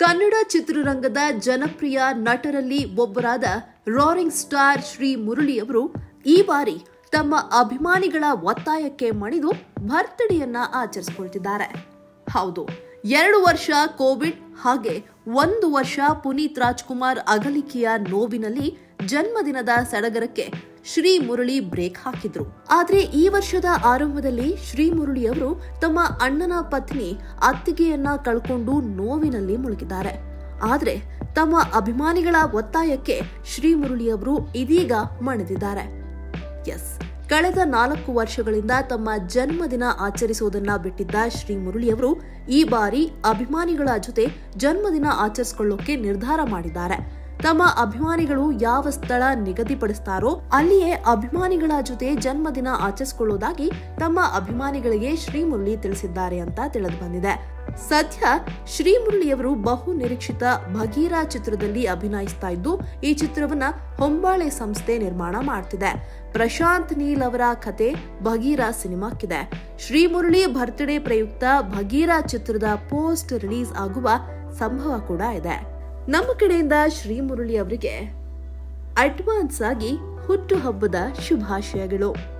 ಕನ್ನಡ ಚಿತ್ರರಂಗದ ಜನಪ್ರಿಯ ನಟರಲ್ಲಿ ಒಬ್ಬರಾದ ರಾರಿಂಗ್ ಸ್ಟಾರ್ ಶ್ರೀ ಮುರಳಿ ಅವರು ಈ ಬಾರಿ ತಮ್ಮ ಅಭಿಮಾನಿಗಳ ಒತ್ತಾಯಕ್ಕೆ ಮಣಿದು ಬರ್ತ್ಡೇಯನ್ನ ಆಚರಿಸಿಕೊಳ್ತಿದ್ದಾರೆ ಹೌದು ಎರಡು ವರ್ಷ ಕೋವಿಡ್ ಹಾಗೆ ಒಂದು ವರ್ಷ ಪುನೀತ್ ರಾಜ್ಕುಮಾರ್ ಅಗಲಿಕೆಯ ನೋವಿನಲ್ಲಿ ಜನ್ಮದಿನದ ಸಡಗರಕ್ಕೆ ಶ್ರೀ ಮುರಳಿ ಬ್ರೇಕ್ ಹಾಕಿದ್ರು ಆದ್ರೆ ಈ ವರ್ಷದ ಆರಂಭದಲ್ಲಿ ಶ್ರೀ ಮುರಳಿ ಅವರು ತಮ್ಮ ಅಣ್ಣನ ಪತ್ನಿ ಅತ್ತಿಗೆಯನ್ನ ಕಳ್ಕೊಂಡು ನೋವಿನಲ್ಲಿ ಮುಳುಗಿದ್ದಾರೆ ಆದ್ರೆ ತಮ್ಮ ಅಭಿಮಾನಿಗಳ ಒತ್ತಾಯಕ್ಕೆ ಶ್ರೀ ಮುರಳಿ ಅವರು ಇದೀಗ ಮಣಿದಿದ್ದಾರೆ ಎಸ್ ಕಳೆದ ನಾಲ್ಕು ವರ್ಷಗಳಿಂದ ತಮ್ಮ ಜನ್ಮದಿನ ಆಚರಿಸುವುದನ್ನ ಬಿಟ್ಟಿದ್ದ ಶ್ರೀ ಮುರಳಿ ಅವರು ಈ ಬಾರಿ ಅಭಿಮಾನಿಗಳ ಜೊತೆ ಜನ್ಮದಿನ ಆಚರಿಸಿಕೊಳ್ಳೋಕೆ ನಿರ್ಧಾರ ಮಾಡಿದ್ದಾರೆ ತಮ್ಮ ಅಭಿಮಾನಿಗಳು ಯಾವ ಸ್ಥಳ ನಿಗದಿಪಡಿಸ್ತಾರೋ ಅಲ್ಲಿಯೇ ಅಭಿಮಾನಿಗಳ ಜೊತೆ ಜನ್ಮದಿನ ಆಚರಿಸಿಕೊಳ್ಳುವುದಾಗಿ ತಮ್ಮ ಅಭಿಮಾನಿಗಳಿಗೆ ಶ್ರೀ ಮುರಳಿ ತಿಳಿಸಿದ್ದಾರೆ ಅಂತ ತಿಳಿದು ಬಂದಿದೆ ಸದ್ಯ ಶ್ರೀ ಮುರಳಿಯವರು ಬಹು ನಿರೀಕ್ಷಿತ ಭಗೀರ ಚಿತ್ರದಲ್ಲಿ ಅಭಿನಯಿಸ್ತಾ ಇದ್ದು ಈ ಚಿತ್ರವನ್ನ ಹೊಂಬಾಳೆ ಸಂಸ್ಥೆ ನಿರ್ಮಾಣ ಮಾಡ್ತಿದೆ ಪ್ರಶಾಂತ್ ನೀಲ್ ಅವರ ಕತೆ ಭಗೀರ ಸಿನಿಮಾಕ್ಕಿದೆ ಶ್ರೀ ಮುರಳಿ ಬರ್ತ್ಡೇ ಪ್ರಯುಕ್ತ ಭಗೀರ ಚಿತ್ರದ ಪೋಸ್ಟ್ ರಿಲೀಸ್ ಆಗುವ ಸಂಭವ ಕೂಡ ಇದೆ ನಮ್ಮ ಕಡೆಯಿಂದ ಶ್ರೀ ಮುರಳಿ ಅವರಿಗೆ ಅಡ್ವಾನ್ಸ್ ಆಗಿ ಹುಟ್ಟುಹಬ್ಬದ ಶುಭಾಶಯಗಳು